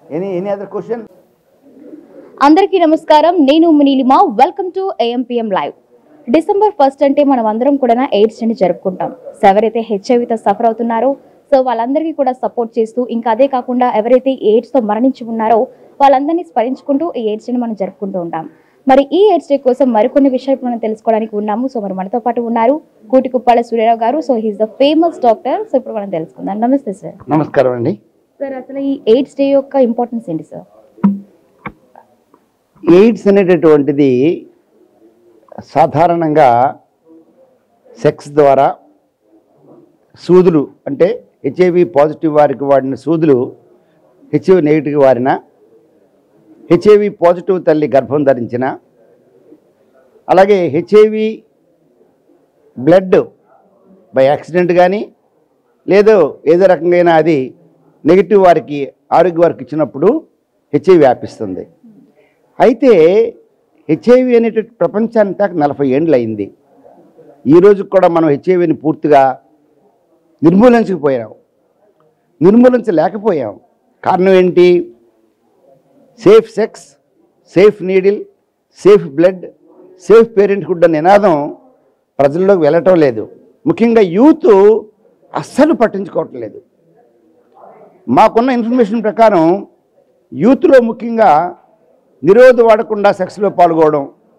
any any other question అందరికీ నమస్కారం నేను Neelima welcome to AMPM live December first అంటే మనం అందరం కూడా ఎయిడ్స్ ని జరుపుకుంటాం సో ఎవరైతే హెచ్ఐవితో సఫర్ అవుతున్నారో సో వాళ్ళందరికీ కూడా సపోర్ట్ చేస్తూ ఇంకా అదే కాకుండా ఎవరైతే ఎయిడ్స్ తో మరణించి ఉన్నారో వాళ్ళందరినీ స్మరించుకుంటూ ఈ ఎయిడ్స్ ని మనం జరుపుకుంటూ ఉంటాం మరి ఈ ఎయిడ్స్ డే కోసం మరికొన్ని విషయాలు మనం తెలుసుకోవడానికి ఉన్నాము సో మరి మనతో పాటు ఉన్నారు కూటికుప్పాల సూర్యరావు గారు so he's the famous doctor so ఇప్పుడు మనం తెలుసుకుందాం నమస్తే సార్ నమస్కారం అండి సార్ అసలు ఈ ఎయిడ్స్ డే యొక్క ఇంపార్టెన్స్ ఏంటి సార్ ఎయిడ్స్ అనేటటువంటిది సాధారణంగా సెక్స్ ద్వారా సూదులు అంటే హెచ్ఐవి పాజిటివ్ వారికి వాడిన సూదులు హెచ్ఐవి నెగిటివ్ వారిన హెచ్ఐవి పాజిటివ్ తల్లి గర్భం ధరించిన అలాగే హెచ్ఐవి బ్లడ్ బై యాక్సిడెంట్ కానీ లేదో ఏదో రకంగా అది నెగిటివ్ వారికి ఆరోగ్య వారికి ఇచ్చినప్పుడు హెచ్ఐవి వ్యాపిస్తుంది అయితే హెచ్ఐవి అనేట ప్రపంచానికి నలభై ఏండ్లు అయింది ఈ రోజు కూడా మనం హెచ్ఐవిని పూర్తిగా నిర్మూలించకపోయాం నిర్మూలించలేకపోయాం కారణం ఏంటి safe sex safe needle safe blood safe parenthood అనే నినాదం ప్రజల్లోకి వెళ్ళటం లేదు ముఖ్యంగా యూత్ అస్సలు పట్టించుకోవటం లేదు మాకున్న ఇన్ఫర్మేషన్ ప్రకారం యూత్లో ముఖ్యంగా నిరోధ వాడకుండా సెక్స్లో పాల్గొవడం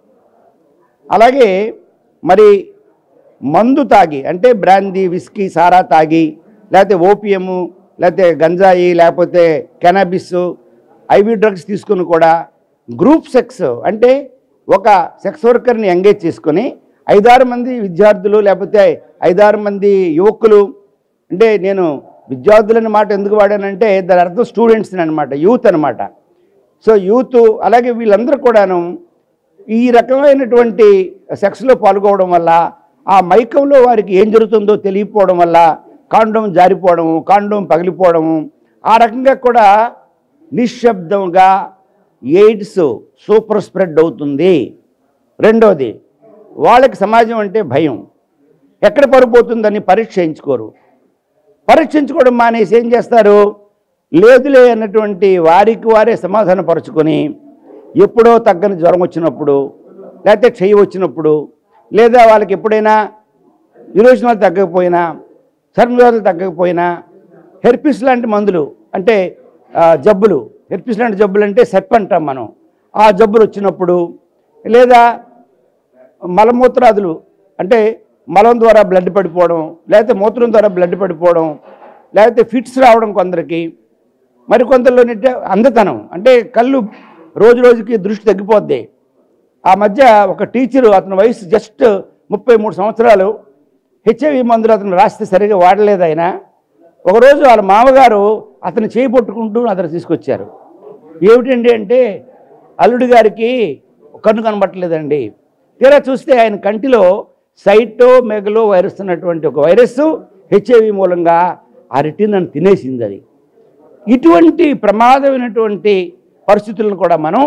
అలాగే మరి మందు తాగి అంటే బ్రాందీ విస్కీ సారా తాగి లేకపోతే ఓపియము లేకపోతే గంజాయి లేకపోతే కెనాబిస్ ఐవి డ్రగ్స్ తీసుకుని కూడా గ్రూప్ సెక్స్ అంటే ఒక సెక్స్ వర్కర్ని ఎంగేజ్ చేసుకొని ఐదారు మంది విద్యార్థులు లేకపోతే ఐదారు మంది యువకులు అంటే నేను విద్యార్థులని మాట ఎందుకు వాడానంటే దాని అర్థం స్టూడెంట్స్ అనమాట యూత్ అనమాట సో యూత్ అలాగే వీళ్ళందరూ కూడాను ఈ రకమైనటువంటి సెక్స్లో పాల్గొవడం వల్ల ఆ మైకంలో వారికి ఏం జరుగుతుందో తెలియకపోవడం వల్ల కాండోమ్ జారిపోవడము కాండోమ్ పగిలిపోవడము ఆ రకంగా కూడా నిశ్శబ్దంగా ఎయిడ్స్ సూపర్ స్ప్రెడ్ అవుతుంది రెండోది వాళ్ళకి సమాజం అంటే భయం ఎక్కడ పడిపోతుందని పరీక్ష చేయించుకోరు పరీక్షించుకోవడం మానేసి ఏం చేస్తారు లేదులే అన్నటువంటి వారికి వారే సమాధానపరుచుకొని ఎప్పుడో తగ్గని జ్వరం వచ్చినప్పుడు లేకపోతే చెయ్యి వచ్చినప్పుడు లేదా వాళ్ళకి ఎప్పుడైనా విరోచనాలు తగ్గకపోయినా చర్మవ్యాధులు తగ్గకపోయినా హెర్పిస్ లాంటి మందులు అంటే ఆ, జబ్బులు హెర్పిస్ లాంటి జబ్బులు అంటే సెప్ అంటాం మనం ఆ జబ్బులు వచ్చినప్పుడు లేదా మలమూత్రాదులు అంటే మలం ద్వారా బ్లడ్ పడిపోవడం లేకపోతే మూత్రం ద్వారా బ్లడ్ పడిపోవడం లేకపోతే ఫిట్స్ రావడం కొందరికి మరి కొందరిలోనంటే అందతనం అంటే కళ్ళు రోజు రోజుకి దృష్టి తగ్గిపోద్ది ఆ మధ్య ఒక టీచరు అతని వయసు జస్ట్ ముప్పై మూడు సంవత్సరాలు హెచ్ఐవి మందులు అతను రాస్తే సరిగా వాడలేదు ఆయన ఒకరోజు వాళ్ళ మామగారు అతను చేయి పట్టుకుంటూ అతను తీసుకొచ్చారు ఏమిటండి అంటే అల్లుడి గారికి కన్ను కనబట్టలేదండి తీరా చూస్తే ఆయన కంటిలో సైటో మెగలో వైరస్ ఉన్నటువంటి ఒక వైరస్ హెచ్ఐవి మూలంగా ఆ రెటీనాను తినేసింది అది ఇటువంటి ప్రమాదమైనటువంటి పరిస్థితులను కూడా మనం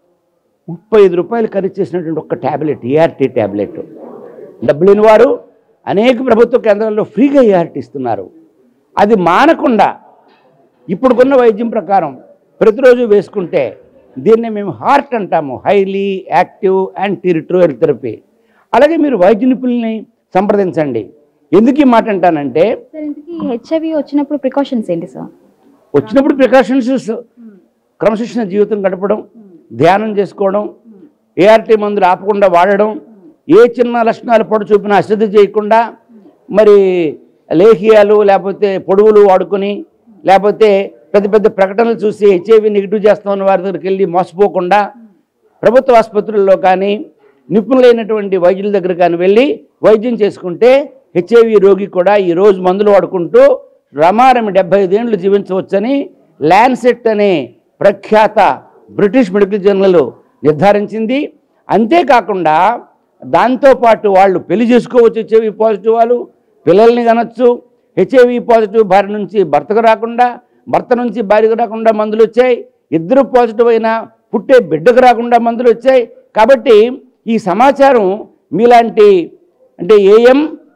ముప్పై ఐదు రూపాయలు ఖరీదు చేసినటువంటి ఒక ట్యాబ్లెట్ ఏఆర్టీ ట్యాబ్లెట్ డబ్బు లేని వారు అనేక ప్రభుత్వ కేంద్రాల్లో ఫ్రీగా ఏఆర్టీ ఇస్తున్నారు అది మానకుండా ఇప్పుడుకున్న వైద్యం ప్రకారం ప్రతిరోజు వేసుకుంటే దీన్ని మేము హార్ట్ అంటాము highly active anti retroviral therapy అలాగే మీరు వైద్య నిపుణుల్ని సంప్రదించండి ఎందుకు ఈ మాట అంటానంటే సార్ ఇంతకీ హెచ్ఐవి వచ్చినప్పుడు ప్రికాషన్స్ ఏంటి సార్ వచ్చినప్పుడు ప్రికాషన్స్ క్రమశిక్షణ జీవితం గడపడం ధ్యానం చేసుకోవడం ఏఆర్టీ మందులు ఆపకుండా వాడడం ఏ చిన్న లక్షణాలు పొడ చూపినా అశ్రద్ధ చేయకుండా మరి లేహ్యాలు లేకపోతే పొడుగులు వాడుకొని లేకపోతే పెద్ద పెద్ద ప్రకటనలు చూసి హెచ్ఐవి నెగిటివ్ చేస్తామని వారి దగ్గరికి వెళ్ళి మోసపోకుండా ప్రభుత్వ ఆసుపత్రుల్లో కానీ నిపుణులైనటువంటి వైద్యుల దగ్గర కానీ వెళ్ళి వైద్యం చేసుకుంటే హెచ్ఐవి రోగి కూడా ఈ రోజు మందులు వాడుకుంటూ రమారమి డెబ్బై ఐదేళ్ళు జీవించవచ్చని ల్యాన్సెట్ అనే ప్రఖ్యాత బ్రిటిష్ మెడికల్ జర్నల్ నిర్ధారించింది అంతేకాకుండా దాంతోపాటు వాళ్ళు పెళ్లి చేసుకోవచ్చు హెచ్ఐవి పాజిటివ్ వాళ్ళు పిల్లల్ని కనొచ్చు హెచ్ఐవి పాజిటివ్ భార్య నుంచి భర్తకు రాకుండా భర్త నుంచి భార్యకు రాకుండా మందులు వచ్చాయి ఇద్దరు పాజిటివ్ అయినా పుట్టే బిడ్డకు రాకుండా మందులు వచ్చాయి కాబట్టి ఈ సమాచారం మీలాంటి అంటే ఏఎం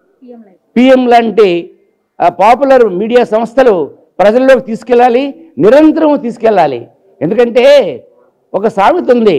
పిఎం లాంటి ఆ, పాపులర్ మీడియా సంస్థలు ప్రజల్లోకి తీసుకెళ్ళాలి నిరంతరం తీసుకెళ్ళాలి ఎందుకంటే ఒక సామెత ఉంది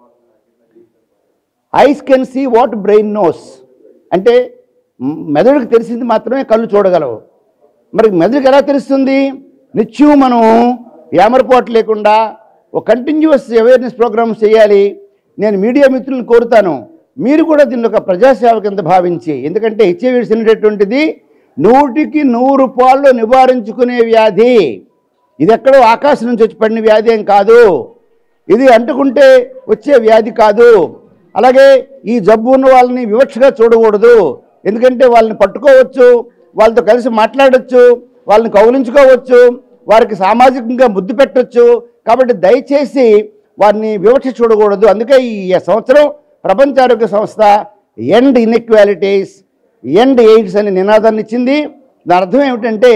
eyes can see what brain knows అంటే మ్, మెదడుకు తెలిసింది మాత్రమే కళ్ళు చూడగలవు మరి మెదడుకు ఎలా తెలుస్తుంది నిత్యం మనం ఏమరపాటు లేకుండా ఒక కంటిన్యూస్ అవేర్నెస్ ప్రోగ్రామ్స్ చేయాలి నేను మీడియా మిత్రులను కోరుతాను మీరు కూడా దీన్ని ఒక ప్రజాసేవ కింద భావించి ఎందుకంటే హెచ్ఐవిడ్స్ అనేటటువంటిది నూటికి నూరు పాళ్ళు నివారించుకునే వ్యాధి ఇది ఎక్కడో ఆకాశం నుంచి వచ్చి పడిన వ్యాధి ఏం కాదు ఇది అంటుకుంటే వచ్చే వ్యాధి కాదు అలాగే ఈ జబ్బు ఉన్న వాళ్ళని వివక్షగా చూడకూడదు ఎందుకంటే వాళ్ళని పట్టుకోవచ్చు వాళ్ళతో కలిసి మాట్లాడొచ్చు వాళ్ళని కౌలించుకోవచ్చు వారికి సామాజికంగా ముద్దు పెట్టొచ్చు కాబట్టి దయచేసి వారిని వివక్ష చూడకూడదు అందుకే ఈ సంవత్సరం ప్రపంచ ఆరోగ్య సంస్థ ఎండ్ ఇన్ఈక్వాలిటీస్ ఎండ్ ఎయిడ్స్ అనే నినాదాన్ని ఇచ్చింది దాని అర్థం ఏమిటంటే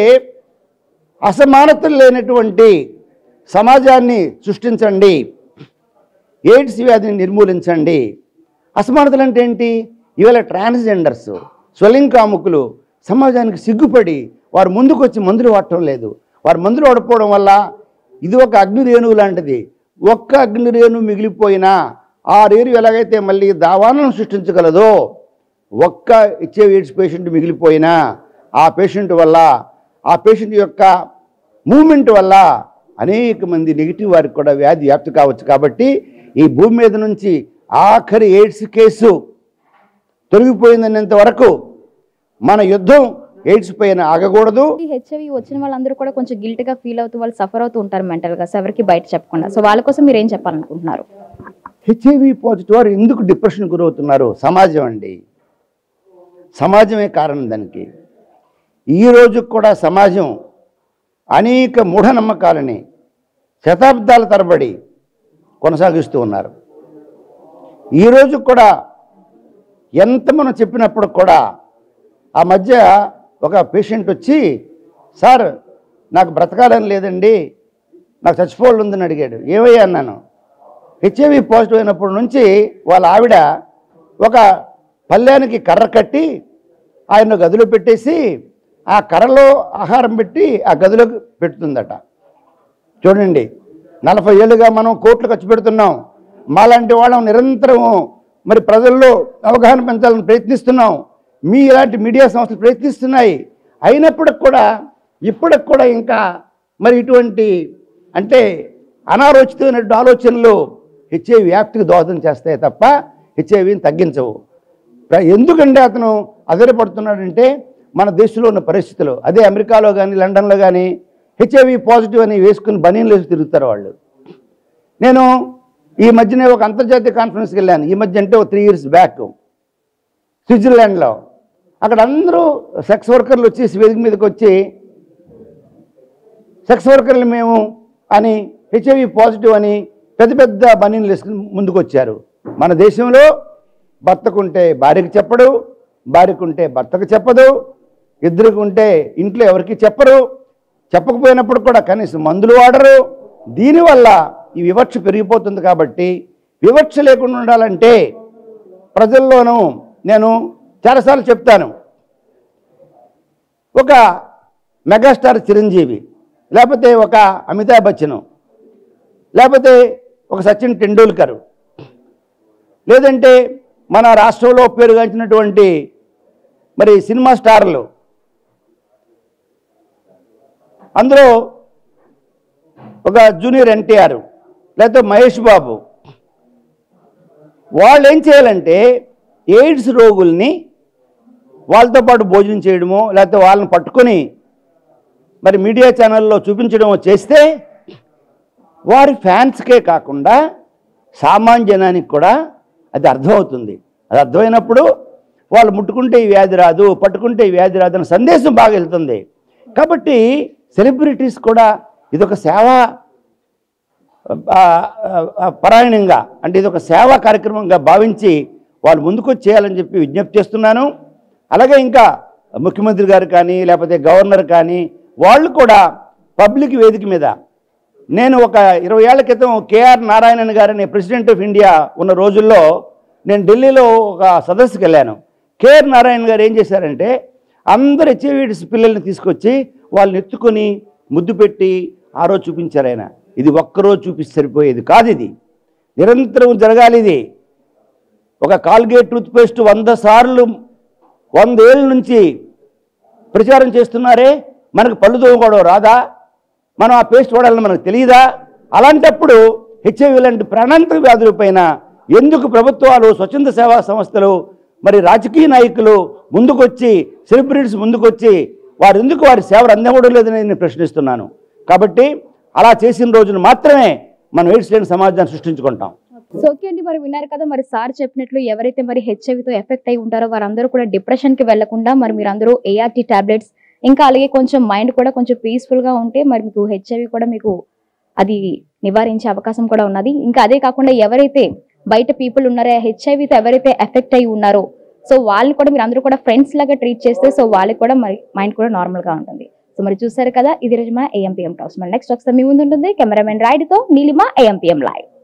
అసమానతలు లేనటువంటి సమాజాన్ని సృష్టించండి ఎయిడ్స్ వ్యాధిని నిర్మూలించండి అసమానతలు అంటే ఏంటి ఇవాళ ట్రాన్స్జెండర్స్ స్వలింగ్ కాముకులు సమాజానికి సిగ్గుపడి వారు ముందుకు వచ్చి మందులు వాడటం లేదు వారు మందులు వాడకపోవడం వల్ల ఇది ఒక అగ్ని రేణువు లాంటిది ఒక్క అగ్ని రేణువు మిగిలిపోయినా ఆ రేణు ఎలాగైతే మళ్ళీ దావాలను సృష్టించగలదో ఒక్క ఇచ్చే ఎయిడ్స్ పేషెంట్ మిగిలిపోయినా ఆ పేషెంట్ వల్ల ఆ పేషెంట్ యొక్క మూమెంట్ వల్ల అనేక మంది నెగిటివ్ వారికి కూడా వ్యాధి వ్యాప్తి కావచ్చు కాబట్టి ఈ భూమి మీద నుంచి ఆఖరి ఎయిడ్స్ కేసు తొలగిపోయిందనేంత వరకు మన యుద్ధం ఎయిడ్స్ పైన ఆగకూడదు ఈ హెచ్ఐవి వచ్చిన వాళ్ళందరూ కూడా కొంచెం గిల్ట్ గా ఫీల్ అవుతూ వాళ్ళు సఫర్ అవుతూ ఉంటారు మెంటల్ గా సో ఎవరికి బయట చెప్పకుండా సో వాళ్ళ కోసం మీరు ఏం చెప్పాలనుకుంటున్నారు హెచ్ఐవి పాజిటివ్ వారు ఎందుకు డిప్రెషన్ గురవుతున్నారు సమాజం అండి సమాజమే కారణం దానికి ఈ రోజు కూడా సమాజం అనేక మూఢనమ్మకాలని శతాబ్దాల తరబడి కొనసాగిస్తూ ఉన్నారు ఈరోజు కూడా ఎంత మనం చెప్పినప్పుడు కూడా ఆ మధ్య ఒక పేషెంట్ వచ్చి సార్ నాకు బ్రతకాలని లేదండి నాకు చచ్చిపోవాలి ఉందని అడిగాడు ఏమయ్యా అన్నాను హెచ్ఐవి పాజిటివ్ అయినప్పటి నుంచి వాళ్ళ ఆవిడ ఒక పల్లెనికి కర్ర కట్టి ఆయన గదిలో పెట్టేసి ఆ కర్రలో ఆహారం పెట్టి ఆ గదిలోకి పెడుతుందట చూడండి నలభై ఏళ్ళుగా మనం కోట్లు ఖర్చు పెడుతున్నాం మాలాంటి వాళ్ళం నిరంతరం మరి ప్రజల్లో అవగాహన పెంచాలని ప్రయత్నిస్తున్నాం మీ ఇలాంటి మీడియా సంస్థలు ప్రయత్నిస్తున్నాయి అయినప్పటికి కూడా ఇప్పటికి కూడా ఇంకా మరి ఇటువంటి అంటే అనాలోచితమైన ఆలోచనలు హెచ్ఐవి వ్యాప్తికి దోహదం చేస్తాయి తప్ప హెచ్ఐవిని తగ్గించవు ప్ర- ఎందుకంటే అతను అదరపడుతున్నాడంటే మన దేశంలో ఉన్న పరిస్థితులు అదే అమెరికాలో కానీ లండన్లో కానీ హెచ్ఐవి పాజిటివ్ అని వేసుకుని బనీన్లు వేసి తిరుగుతారు వాళ్ళు నేను ఈ మధ్యనే ఒక అంతర్జాతీయ కాన్ఫరెన్స్కి వెళ్ళాను ఈ మధ్య అంటే ఒక త్రీ ఇయర్స్ బ్యాక్ స్విట్జర్లాండ్లో అక్కడ అందరూ సెక్స్ వర్కర్లు వచ్చి వేదిక మీదకి వచ్చి సెక్స్ వర్కర్లు మేము అని హెచ్ఐవి పాజిటివ్ అని పెద్ద పెద్ద బనీన్లు వేసుకుని ముందుకు వచ్చారు మన దేశంలో భర్తకుంటే భార్యకి చెప్పడు భార్యకుంటే భర్తకు చెప్పదు ఇద్దరికి ఉంటే ఇంట్లో ఎవరికి చెప్పరు చెప్పకపోయినప్పుడు కూడా కనీసం మందులు వాడరు దీనివల్ల ఈ వివక్ష పెరిగిపోతుంది కాబట్టి వివక్ష లేకుండా ఉండాలంటే ప్రజల్లోనూ నేను చాలాసార్లు చెప్తాను ఒక మెగాస్టార్ చిరంజీవి లేకపోతే ఒక అమితాబ్ బచ్చన్ లేకపోతే ఒక సచిన్ టెండూల్కర్ లేదంటే మన రాష్ట్రంలో పేరుగాంచినటువంటి మరి సినిమా స్టార్లు అందులో ఒక జూనియర్ ఎన్టీఆర్ లేకపోతే మహేష్ బాబు వాళ్ళు ఏం చేయాలంటే ఎయిడ్స్ రోగుల్ని వాళ్ళతో పాటు భోజనం చేయడమో లేకపోతే వాళ్ళని పట్టుకొని మరి మీడియా ఛానల్లో చూపించడమో చేస్తే వారి ఫ్యాన్స్కే కాకుండా సామాన్య జనానికి కూడా అది అర్థమవుతుంది అది అర్థమైనప్పుడు వాళ్ళు ముట్టుకుంటే ఈ వ్యాధి రాదు పట్టుకుంటే ఈ వ్యాధి రాదు అనే సందేశం బాగా వెళ్తుంది కాబట్టి సెలబ్రిటీస్ కూడా ఇదొక సేవా ఆ, ఆ, పరాయణంగా అంటే ఇది ఒక సేవా కార్యక్రమంగా భావించి వాళ్ళు ముందుకు వచ్చి చేయాలని చెప్పి విజ్ఞప్తి చేస్తున్నాను అలాగే ఇంకా ముఖ్యమంత్రి గారు కానీ లేకపోతే గవర్నర్ కానీ వాళ్ళు కూడా పబ్లిక్ వేదిక మీద నేను ఒక ఇరవై ఏళ్ల క్రితం కేఆర్ నారాయణన్ గారని ప్రెసిడెంట్ ఆఫ్ ఇండియా ఉన్న రోజుల్లో నేను ఢిల్లీలో ఒక సదస్సుకి వెళ్ళాను కేఆర్ నారాయణ గారు ఏం చేశారంటే అందరు హెచ్ఐవిడ్స్ పిల్లల్ని తీసుకొచ్చి వాళ్ళని ఎత్తుకొని ముద్దు పెట్టి ఆ రోజు చూపించారు ఆయన ఇది ఒక్కరోజు చూపిస్తే సరిపోయేది కాదు ఇది నిరంతరం జరగాలి ఇది ఒక కాల్గేట్ టూత్పేస్ట్ వంద సార్లు వందేళ్ళ నుంచి ప్రచారం చేస్తున్నారే మనకు పళ్ళు తోముకోవడం రాదా మనం ఆ పేస్ట్ వాడాలని మనకు తెలియదా అలాంటప్పుడు హెచ్ఐవి లాంటి ప్రాణాంతక వ్యాధుల పైన ఎందుకు ప్రభుత్వాలు స్వచ్ఛంద సేవా సంస్థలు మరి రాజకీయ నాయకులు ముందుకొచ్చి సెలబ్రిటీస్ ముందుకొచ్చి వారు ఎందుకు వారి సేవలు అందకూడదు లేదని నేను ప్రశ్నిస్తున్నాను కాబట్టి అలా చేసిన రోజున మాత్రమే మనం ఎయిడ్స్ లేని సమాజాన్ని సృష్టించుకుంటాం సో ఓకే అండి మరి విన్నారు కదా మరి సార్ చెప్పినట్లు ఎవరైతే మరి హెచ్ఐవితో ఎఫెక్ట్ అయి ఉంటారో వారందరూ కూడా డిప్రెషన్ కి వెళ్లకుండా మరి మీరు అందరూ ఏఆర్టీ టాబ్లెట్స్ ఇంకా అలాగే కొంచెం మైండ్ కూడా కొంచెం పీస్ఫుల్ గా ఉంటే మరి మీకు హెచ్ఐవి కూడా మీకు అది నివారించే అవకాశం కూడా ఉన్నది ఇంకా అదే కాకుండా ఎవరైతే బయట పీపుల్ ఉన్నారో హెచ్ఐవితో ఎవరైతే ఎఫెక్ట్ అయి ఉన్నారో సో వాళ్ళని కూడా మీరు అందరూ కూడా ఫ్రెండ్స్ లాగా ట్రీట్ చేస్తే సో వాళ్ళకి కూడా మరి మైండ్ కూడా నార్మల్ గా ఉంటుంది సో మరి చూసారు కదా ఇది రోజు మన ఏఎంపీఎం టాక్స్ మరి నెక్స్ట్ ఒకసారి మీ ముందు ఉంటుంది కెమెరామెన్ రైడ్ తో నీలిమ ఏఎంపీఎం లైవ్